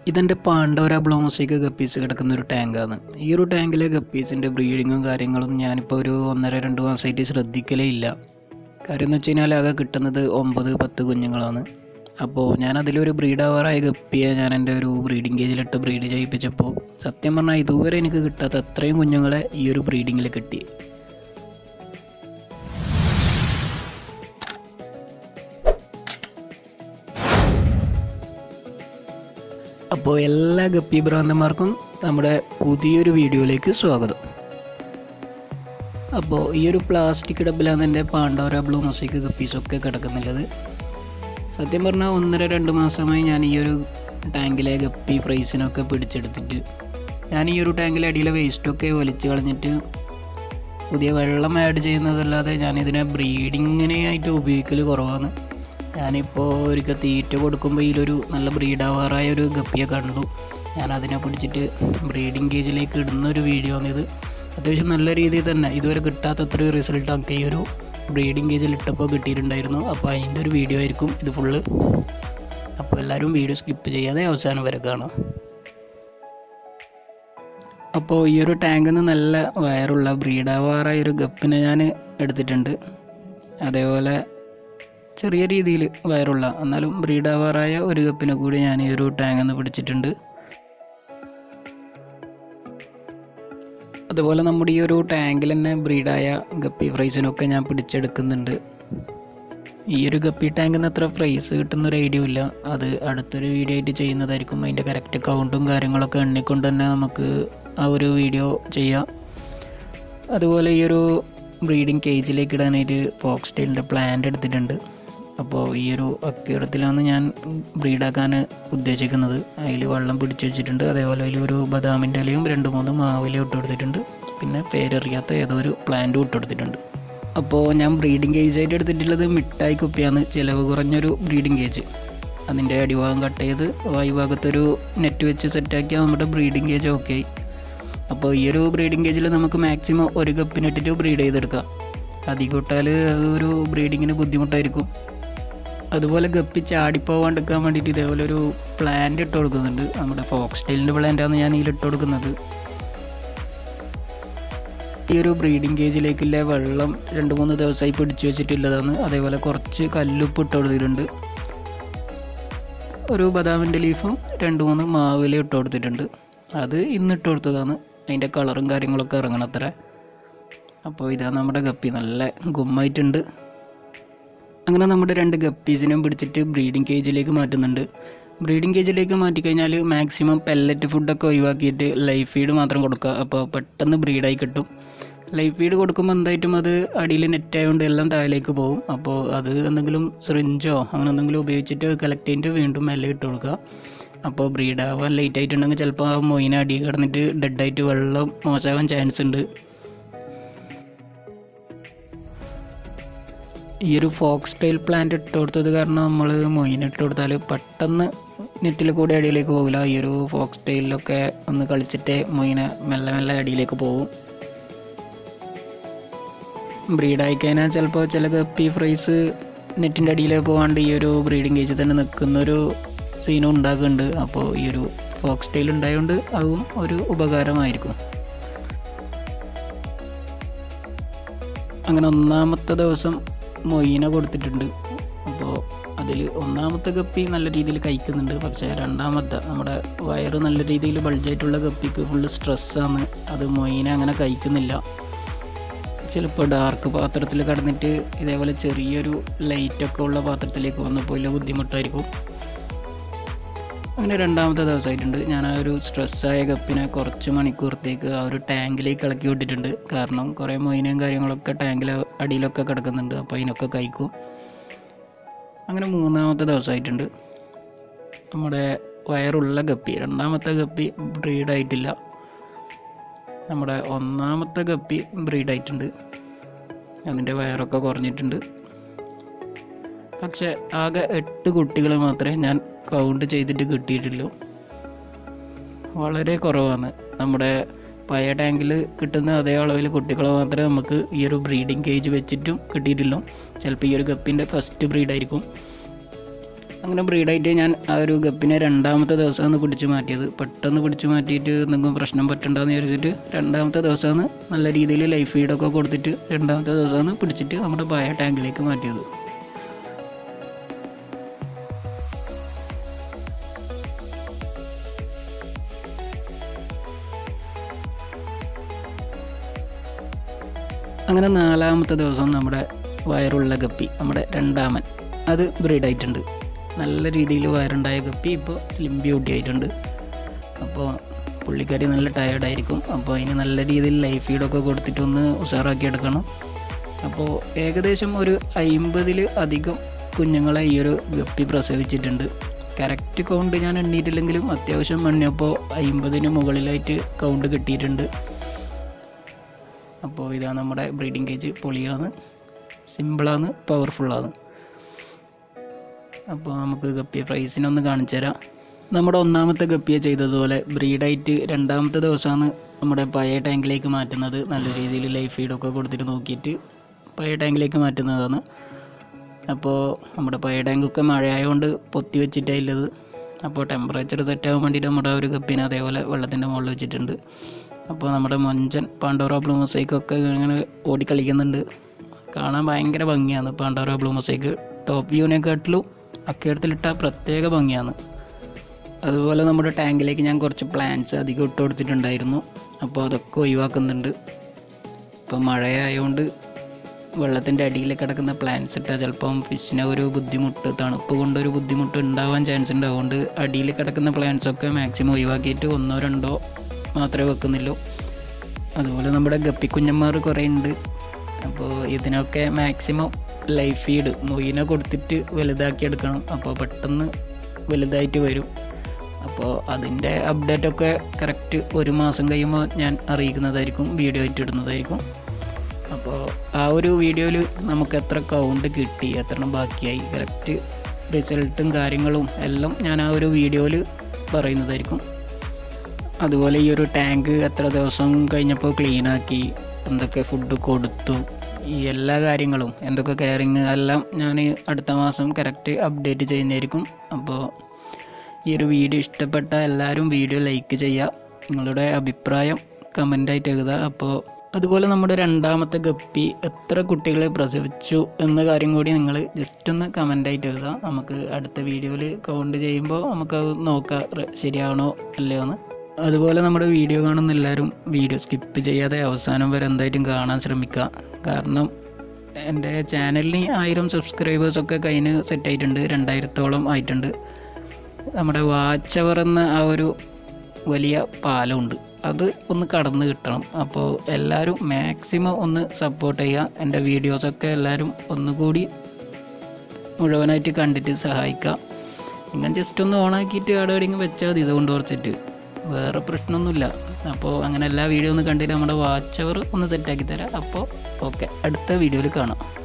ഇതെൻ്റെ പാണ്ടോര ബ്ലോമോസിക്ക് ഗപ്പീസ് കിടക്കുന്ന ഒരു ടാങ്കാണ് ഈ ഒരു ടാങ്കിലെ ഗപ്പീസിൻ്റെ ബ്രീഡിങ്ങും കാര്യങ്ങളും ഞാനിപ്പോൾ ഒരു ഒന്നര രണ്ട് മാസമായിട്ട് ശ്രദ്ധിക്കലേ ഇല്ല കാര്യം എന്ന് വെച്ച് കഴിഞ്ഞാൽ ആകെ കിട്ടുന്നത് ഒമ്പത് പത്ത് കുഞ്ഞുങ്ങളാണ് അപ്പോൾ ഞാൻ അതിലൊരു ബ്രീഡാവാറായ ഗപ്പിയെ ഞാൻ എൻ്റെ ഒരു ബ്രീഡിംഗ് കേജിലിട്ട് ബ്രീഡ് ചെയ്യിപ്പിച്ചപ്പോൾ സത്യം പറഞ്ഞാൽ ഇതുവരെ എനിക്ക് കിട്ടാത്ത അത്രയും കുഞ്ഞുങ്ങളെ ഈ ഒരു ബ്രീഡിങ്ങിൽ കിട്ടി അപ്പോൾ എല്ലാ ഗപ്പി ഭ്രാന്തന്മാർക്കും നമ്മുടെ പുതിയൊരു വീഡിയോയിലേക്ക് സ്വാഗതം അപ്പോൾ ഈ ഒരു പ്ലാസ്റ്റിക് ഡബിലാണ് എൻ്റെ പാണ്ടോര ബ്ലൂ മൊസൈക്ക് ഗപ്പീസൊക്കെ കിടക്കുന്നുള്ളത് സത്യം പറഞ്ഞാൽ ഒന്നര രണ്ട് മാസമായി ഞാൻ ഈ ഒരു ടാങ്കിലെ ഗപ്പി പ്രൈസിനൊക്കെ പിടിച്ചെടുത്തിട്ട് ഞാൻ ഈ ഒരു ടാങ്കിലെ അടിയിലെ വേസ്റ്റൊക്കെ വലിച്ചു കളഞ്ഞിട്ട് പുതിയ വെള്ളം ആഡ് ചെയ്യുന്നതല്ലാതെ ഞാനിതിനെ ബ്രീഡിങ്ങിനായിട്ട് ഉപയോഗിക്കൽ കുറവാണ് ഞാനിപ്പോൾ ഒരിക്കൽ തീറ്റ കൊടുക്കുമ്പോൾ ഇതിലൊരു നല്ല ബ്രീഡാവാറായ ഒരു ഗപ്പിയെ കണ്ടു ഞാൻ അതിനെ പിടിച്ചിട്ട് ബ്രീഡിംഗ് കേജിലേക്ക് ഇടുന്ന ഒരു വീഡിയോ ആണിത് അത്യാവശ്യം നല്ല രീതിയിൽ തന്നെ ഇതുവരെ കിട്ടാത്തത്ര റിസൾട്ടൊക്കെ ഈ ഒരു ബ്രീഡിംഗ് കേജിൽ ഇട്ടപ്പോൾ കിട്ടിയിട്ടുണ്ടായിരുന്നു അപ്പോൾ അതിൻ്റെ ഒരു വീഡിയോ ആയിരിക്കും ഇത് ഫുള്ള് അപ്പോൾ എല്ലാവരും വീഡിയോ സ്കിപ്പ് ചെയ്യാതെ അവസാനം വരെ കാണാം അപ്പോൾ ഈ ഒരു ടാങ്കിൽ നിന്ന് നല്ല വയറുള്ള ബ്രീഡാവാറായ ഒരു ഗപ്പിനെ ഞാൻ എടുത്തിട്ടുണ്ട് അതേപോലെ ചെറിയ രീതിയിൽ വയറുള്ള എന്നാലും ബ്രീഡാവാറായ ഒരു കപ്പിനെ കൂടി ഞാൻ ഈ ഒരു ടാങ്കിൽ നിന്ന് പിടിച്ചിട്ടുണ്ട് അതുപോലെ നമ്മുടെ ഈ ഒരു ടാങ്കിൽ തന്നെ ബ്രീഡായ ഗപ്പി ഫ്രൈസിനൊക്കെ ഞാൻ പിടിച്ചെടുക്കുന്നുണ്ട് ഈ ഒരു ഗപ്പി ടാങ്കിൽ നിന്ന് എത്ര പ്രൈസ് കിട്ടുന്ന ഒരു ഐഡിയ ഇല്ല അത് അടുത്തൊരു വീഡിയോ ആയിട്ട് ചെയ്യുന്നതായിരിക്കും അതിൻ്റെ കറക്റ്റ് കൗണ്ടും കാര്യങ്ങളൊക്കെ എണ്ണിക്കൊണ്ട് തന്നെ നമുക്ക് ആ ഒരു വീഡിയോ ചെയ്യാം അതുപോലെ ഈ ഒരു ബ്രീഡിംഗ് കേജിലേക്ക് ഇടാനായിട്ട് ഫോക്സ് സ്റ്റൈലിൻ്റെ പ്ലാന്റ് എടുത്തിട്ടുണ്ട് അപ്പോൾ ഈ ഒരു അക്യൂറത്തിലാണ് ഞാൻ ബ്രീഡാക്കാൻ ഉദ്ദേശിക്കുന്നത് അതിൽ വെള്ളം പിടിച്ചു വെച്ചിട്ടുണ്ട് അതേപോലെ അതിൽ ഒരു ബദാമിൻ്റെ ഇലയും രണ്ട് മൂന്ന് മാവിലയും ഇട്ട് കൊടുത്തിട്ടുണ്ട് പിന്നെ പേരറിയാത്ത ഏതോ ഒരു പ്ലാന്റും ഇട്ട് കൊടുത്തിട്ടുണ്ട് അപ്പോൾ ഞാൻ ബ്രീഡിംഗ് കേജ് ആയിട്ട് എടുത്തിട്ടുള്ളത് മിഠായി കുപ്പിയാണ് ചിലവ് കുറഞ്ഞൊരു ബ്രീഡിംഗ് കേജ് അതിൻ്റെ അടിഭാഗം കട്ട് ചെയ്ത് വായുഭാഗത്തൊരു നെറ്റ് വെച്ച് സെറ്റാക്കിയാൽ നമ്മുടെ ബ്രീഡിംഗ് കേജ് ഓക്കെ ആയി അപ്പോൾ ഈ ഒരു ബ്രീഡിംഗ് കേജിൽ നമുക്ക് മാക്സിമം ഒരു കപ്പിനിട്ടിട്ട് ബ്രീഡ് ചെയ്തെടുക്കാം അധികം ഇട്ടാൽ ഒരു ബ്രീഡിങ്ങിന് ബുദ്ധിമുട്ടായിരിക്കും അതുപോലെ ഗപ്പി ചാടിപ്പോവാണ്ടിരിക്കാൻ വേണ്ടിയിട്ട് ഇതേപോലെ ഒരു പ്ലാന്റ് ഇട്ട് കൊടുക്കുന്നുണ്ട് നമ്മുടെ ഫോക്സ് സ്റ്റൈലിൻ്റെ പ്ലാന്റാണ് ഞാൻ ഇതിൽ ഇട്ട് കൊടുക്കുന്നത് ഈ ഒരു ബ്രീഡിംഗ് കേജിലേക്കുള്ള വെള്ളം രണ്ട് മൂന്ന് ദിവസമായി പിടിച്ചു വെച്ചിട്ടുള്ളതാണ് അതേപോലെ കുറച്ച് കല്ലുപ്പ് ഇട്ട് കൊടുത്തിട്ടുണ്ട് ഒരു ബദാമിൻ്റെ ലീഫും രണ്ട് മൂന്ന് മാവില ഇട്ട് കൊടുത്തിട്ടുണ്ട് അത് ഇന്ന് ഇട്ട് കൊടുത്തതാണ് അതിൻ്റെ കളറും കാര്യങ്ങളൊക്കെ ഇറങ്ങണത്ര അപ്പോൾ ഇതാ നമ്മുടെ ഗപ്പി നല്ല ഗുമ്മായിട്ടുണ്ട് അങ്ങനെ നമ്മുടെ രണ്ട് ഗപ്പീസിനെയും പിടിച്ചിട്ട് ബ്രീഡിംഗ് കേജിലേക്ക് മാറ്റുന്നുണ്ട് ബ്രീഡിംഗ് കേജിലേക്ക് മാറ്റിക്കഴിഞ്ഞാൽ മാക്സിമം പെല്ലറ്റ് ഫുഡൊക്കെ ഒഴിവാക്കിയിട്ട് ലൈഫ് ഫീഡ് മാത്രം കൊടുക്കുക അപ്പോൾ പെട്ടെന്ന് ബ്രീഡായി കിട്ടും ലൈഫ് ഫീഡ് കൊടുക്കുമ്പോൾ എന്തായിട്ടും അത് അടിയിൽ നെറ്റ് ആയതുകൊണ്ട് എല്ലാം താഴേക്ക് പോകും അപ്പോൾ അത് എന്തെങ്കിലും സിറിഞ്ചോ അങ്ങനെ എന്തെങ്കിലും ഉപയോഗിച്ചിട്ട് കളക്ട് ചെയ്തിട്ട് വീണ്ടും മെല്ലെ ഇട്ട് കൊടുക്കുക അപ്പോൾ ബ്രീഡാവാൻ ലേറ്റ് ആയിട്ടുണ്ടെങ്കിൽ ചിലപ്പോൾ ആ മൊയിന അടി കിടന്നിട്ട് ഡെഡായിട്ട് വെള്ളം മോശമാവാൻ ചാൻസ് ഉണ്ട് ഈ ഒരു ഫോക്സ് സ്റ്റൈൽ പ്ലാന്റ് ഇട്ട് കൊടുത്തത് കാരണം നമ്മൾ മൊയിൻ ഇട്ട് കൊടുത്താൽ പെട്ടെന്ന് നെറ്റിൽ കൂടി അടിയിലേക്ക് പോകില്ല ഈ ഒരു ഫോക്സ് സ്റ്റൈലിലൊക്കെ ഒന്ന് കളിച്ചിട്ട് മൊയിനെ മെല്ലെ മെല്ലെ അടിയിലേക്ക് പോകും ബ്രീഡായി കഴിഞ്ഞാൽ ചിലപ്പോൾ ചില ഗപ്പി ഫ്രൈസ് നെറ്റിൻ്റെ അടിയിലേക്ക് പോകാണ്ട് ഈ ഒരു ബ്രീഡിംഗ് കേജിൽ തന്നെ നിൽക്കുന്നൊരു സീനും ഉണ്ടാകുന്നുണ്ട് അപ്പോൾ ഈ ഒരു ഫോക്സ് സ്റ്റൈൽ ഉണ്ടായതുകൊണ്ട് അതും ഒരു ഉപകാരമായിരിക്കും അങ്ങനെ ഒന്നാമത്തെ ദിവസം മൊയ്ന കൊടുത്തിട്ടുണ്ട് അപ്പോൾ അതിൽ ഒന്നാമത്തെ ഗപ്പി നല്ല രീതിയിൽ കഴിക്കുന്നുണ്ട് പക്ഷേ രണ്ടാമത്തെ നമ്മുടെ വയറ് നല്ല രീതിയിൽ ബൾജായിട്ടുള്ള ഗപ്പിക്ക് ഫുള്ള് സ്ട്രെസ്സാണ് അത് മൊയ്ന അങ്ങനെ കഴിക്കുന്നില്ല ചിലപ്പോൾ ഡാർക്ക് പാത്രത്തിൽ കിടന്നിട്ട് ഇതേപോലെ ചെറിയൊരു ലൈറ്റൊക്കെ ഉള്ള പാത്രത്തിലേക്ക് വന്നപ്പോൾ വലിയ ബുദ്ധിമുട്ടായിരിക്കും അങ്ങനെ രണ്ടാമത്തെ ദിവസമായിട്ടുണ്ട് ഞാൻ ആ ഒരു സ്ട്രെസ്സായ കപ്പിനെ കുറച്ച് മണിക്കൂറത്തേക്ക് ആ ഒരു ടാങ്കിലേക്ക് ഇളക്കി വിട്ടിട്ടുണ്ട് കാരണം കുറേ മൊയിനും കാര്യങ്ങളൊക്കെ ടാങ്കിൽ അടിയിലൊക്കെ കിടക്കുന്നുണ്ട് അപ്പോൾ അതിനൊക്കെ കഴിക്കും അങ്ങനെ മൂന്നാമത്തെ ദിവസമായിട്ടുണ്ട് നമ്മുടെ വയറുള്ള ഗപ്പി രണ്ടാമത്തെ ഗപ്പി ബ്രീഡായിട്ടില്ല നമ്മുടെ ഒന്നാമത്തെ ഗപ്പി ബ്രീഡായിട്ടുണ്ട് അതിൻ്റെ വയറൊക്കെ കുറഞ്ഞിട്ടുണ്ട് പക്ഷെ ആകെ എട്ട് കുട്ടികൾ മാത്രമേ ഞാൻ കൗണ്ട് ചെയ്തിട്ട് കിട്ടിയിട്ടുള്ളൂ വളരെ കുറവാണ് നമ്മുടെ പഴയ ടാങ്കിൽ കിട്ടുന്ന അതേ അളവിൽ കുട്ടികളെ മാത്രമേ നമുക്ക് ഈ ഒരു ബ്രീഡിംഗ് കേജ് വെച്ചിട്ടും കിട്ടിയിട്ടുള്ളൂ ചിലപ്പോൾ ഈ ഒരു ഗപ്പിൻ്റെ ഫസ്റ്റ് ബ്രീഡായിരിക്കും അങ്ങനെ ബ്രീഡായിട്ട് ഞാൻ ആ ഒരു ഗപ്പിനെ രണ്ടാമത്തെ ദിവസമാണ് പിടിച്ച് മാറ്റിയത് പെട്ടെന്ന് പിടിച്ച് മാറ്റിയിട്ട് എന്തെങ്കിലും പ്രശ്നം പറ്റണ്ടെന്ന് വിചാരിച്ചിട്ട് രണ്ടാമത്തെ ദിവസമാണ് നല്ല രീതിയിൽ ലൈഫ് ഫീഡൊക്കെ കൊടുത്തിട്ട് രണ്ടാമത്തെ ദിവസമാണ് പിടിച്ചിട്ട് നമ്മുടെ പായ ടാങ്കിലേക്ക് മാറ്റിയത് അങ്ങനെ നാലാമത്തെ ദിവസം നമ്മുടെ വയറുള്ള ഗപ്പി നമ്മുടെ രണ്ടാമൻ അത് ബ്രീഡായിട്ടുണ്ട് നല്ല രീതിയിൽ വയറുണ്ടായ ഗപ്പി ഇപ്പോൾ സ്ലിം ബ്യൂട്ടി ആയിട്ടുണ്ട് അപ്പോൾ പുള്ളിക്കാരി നല്ല ടയേർഡായിരിക്കും അപ്പോൾ അതിന് നല്ല രീതിയിൽ ലൈഫ് ഫീഡൊക്കെ കൊടുത്തിട്ടൊന്ന് ഉഷാറാക്കി എടുക്കണം അപ്പോൾ ഏകദേശം ഒരു അയിമ്പതിൽ അധികം കുഞ്ഞുങ്ങളെ ഈ ഒരു ഗപ്പി പ്രസവിച്ചിട്ടുണ്ട് കറക്റ്റ് കൗണ്ട് ഞാൻ എണ്ണീട്ടില്ലെങ്കിലും അത്യാവശ്യം എണ്ണിയപ്പോൾ അയിമ്പതിന് മുകളിലായിട്ട് കൗണ്ട് കിട്ടിയിട്ടുണ്ട് അപ്പോൾ ഇതാ നമ്മുടെ ബ്രീഡിംഗ് കേജ് പൊളിയാണ് സിമ്പിളാണ് പവർഫുള്ളാണ് അപ്പോൾ നമുക്ക് ഗപ്പി ഫ്രൈസിനൊന്ന് കാണിച്ചു തരാം നമ്മുടെ ഒന്നാമത്തെ ഗപ്പിയെ ചെയ്തതുപോലെ ബ്രീഡായിട്ട് രണ്ടാമത്തെ ദിവസമാണ് നമ്മുടെ പഴയ ടാങ്കിലേക്ക് മാറ്റുന്നത് നല്ല രീതിയിൽ ലൈഫ് ഫീഡൊക്കെ കൊടുത്തിട്ട് നോക്കിയിട്ട് പഴയ ടാങ്കിലേക്ക് മാറ്റുന്നതാണ് അപ്പോൾ നമ്മുടെ പഴയ ടാങ്കൊക്കെ മഴയായതുകൊണ്ട് പൊത്തി വെച്ചിട്ടേ ഉള്ളത് അപ്പോൾ ടെമ്പറേച്ചർ സെറ്റ് ആകാൻ വേണ്ടിയിട്ട് നമ്മുടെ ആ ഒരു കപ്പിനെ അതേപോലെ വെള്ളത്തിൻ്റെ മുകളിൽ വെച്ചിട്ടുണ്ട് അപ്പോൾ നമ്മുടെ മൊഞ്ചൻ പാണ്ടോറ ബ്ലൂ മൊസൈക്കൊക്കെ ഇങ്ങനെ ഓടിക്കളിക്കുന്നുണ്ട് കാണാൻ ഭയങ്കര ഭംഗിയാണ് പാണ്ടോറ ബ്ലൂ മൊസൈക്ക് ടോപ്പ് വ്യൂവിനെക്കാട്ടിലും അക്കരത്തിലിട്ട പ്രത്യേക ഭംഗിയാണ് അതുപോലെ നമ്മുടെ ടാങ്കിലേക്ക് ഞാൻ കുറച്ച് പ്ലാന്റ്സ് അധികം ഇട്ട് കൊടുത്തിട്ടുണ്ടായിരുന്നു അപ്പോൾ അതൊക്കെ ഒഴിവാക്കുന്നുണ്ട് ഇപ്പോൾ മഴയായതുകൊണ്ട് വെള്ളത്തിൻ്റെ അടിയിൽ കിടക്കുന്ന പ്ലാന്റ്സ് ഇട്ടാൽ ചിലപ്പം ഫിഷിന് ഒരു ബുദ്ധിമുട്ട് തണുപ്പ് കൊണ്ടൊരു ബുദ്ധിമുട്ട് ഉണ്ടാവാൻ ചാൻസ് ഉണ്ട് അതുകൊണ്ട് അടിയിൽ കിടക്കുന്ന plants ഒക്കെ മാക്സിമം ഒഴിവാക്കിയിട്ട് ഒന്നോ രണ്ടോ മാത്രമേ വെക്കുന്നുള്ളൂ അതുപോലെ നമ്മുടെ ഗപ്പിക്കുഞ്ഞന്മാർ കുറേ ഉണ്ട് അപ്പോൾ ഇതിനൊക്കെ മാക്സിമം ലൈഫ് ഫീഡ് മൊയിനെ കൊടുത്തിട്ട് വലുതാക്കി എടുക്കണം അപ്പോൾ പെട്ടെന്ന് വലുതായിട്ട് വരും അപ്പോൾ അതിൻ്റെ അപ്ഡേറ്റൊക്കെ കറക്റ്റ് ഒരു മാസം കഴിയുമ്പോൾ ഞാൻ അറിയിക്കുന്നതായിരിക്കും വീഡിയോ ആയിട്ട് ഇടുന്നതായിരിക്കും അപ്പോൾ ആ ഒരു വീഡിയോയിൽ നമുക്ക് എത്ര കൗണ്ട് കിട്ടി എത്ര എണ്ണം ബാക്കിയായി കറക്റ്റ് റിസൾട്ടും കാര്യങ്ങളും എല്ലാം ഞാൻ ആ ഒരു വീഡിയോയിൽ പറയുന്നതായിരിക്കും അതുപോലെ ഈ ഒരു ടാങ്ക് എത്ര ദിവസം കഴിഞ്ഞപ്പോൾ ക്ലീനാക്കി എന്തൊക്കെ ഫുഡ് കൊടുത്തു ഈ എല്ലാ കാര്യങ്ങളും എന്തൊക്കെ കെയറിങ് എല്ലാം ഞാൻ അടുത്ത മാസം കറക്റ്റ് അപ്ഡേറ്റ് ചെയ്യുന്നതായിരിക്കും അപ്പോൾ ഈ ഒരു വീഡിയോ ഇഷ്ടപ്പെട്ട എല്ലാവരും വീഡിയോ ലൈക്ക് ചെയ്യുക നിങ്ങളുടെ അഭിപ്രായം കമൻ്റായിട്ട് എഴുതുക അപ്പോൾ അതുപോലെ നമ്മുടെ രണ്ടാമത്തെ ഗപ്പി എത്ര കുട്ടികളെ പ്രസവിച്ചു എന്ന കാര്യം കൂടി നിങ്ങൾ ജസ്റ്റ് ഒന്ന് കമൻ്റായിട്ട് എഴുതുക നമുക്ക് അടുത്ത വീഡിയോയിൽ കൗണ്ട് ചെയ്യുമ്പോൾ നമുക്ക് അത് നോക്കാം റെ- ശരിയാണോ അല്ലയോ എന്ന് അതുപോലെ നമ്മുടെ വീഡിയോ കാണുന്ന എല്ലാവരും വീഡിയോ സ്കിപ്പ് ചെയ്യാതെ അവസാനം വരെ എന്തായിട്ടും കാണാൻ ശ്രമിക്കുക കാരണം എൻ്റെ ചാനലിന് ആയിരം സബ്സ്ക്രൈബേഴ്സൊക്കെ കഴിഞ്ഞ് സെറ്റ് ആയിട്ടുണ്ട് രണ്ടായിരത്തോളം ആയിട്ടുണ്ട് നമ്മുടെ വാച്ച് അവർ എന്ന ആ ഒരു വലിയ പാലമുണ്ട് അത് ഒന്ന് കടന്ന് കിട്ടണം അപ്പോൾ എല്ലാവരും മാക്സിമം ഒന്ന് സപ്പോർട്ട് ചെയ്യുക എൻ്റെ വീഡിയോസൊക്കെ എല്ലാവരും ഒന്നുകൂടി മുഴുവനായിട്ട് കണ്ടിട്ട് സഹായിക്കുക നിങ്ങൾ ജസ്റ്റ് ഒന്ന് ഓണാക്കിയിട്ട് അവിടെ എവിടെയെങ്കിലും വെച്ചാൽ മതി ഇതുകൊണ്ട് കുറച്ചിട്ട് വേറെ പ്രശ്നമൊന്നുമില്ല അപ്പോൾ അങ്ങനെ എല്ലാ വീഡിയോ ഒന്ന് കണ്ടിട്ട് നമ്മുടെ വാച്ച് അവർ ഒന്ന് സെറ്റാക്കി തരാം അപ്പോൾ ഓക്കെ അടുത്ത വീഡിയോയിൽ കാണാം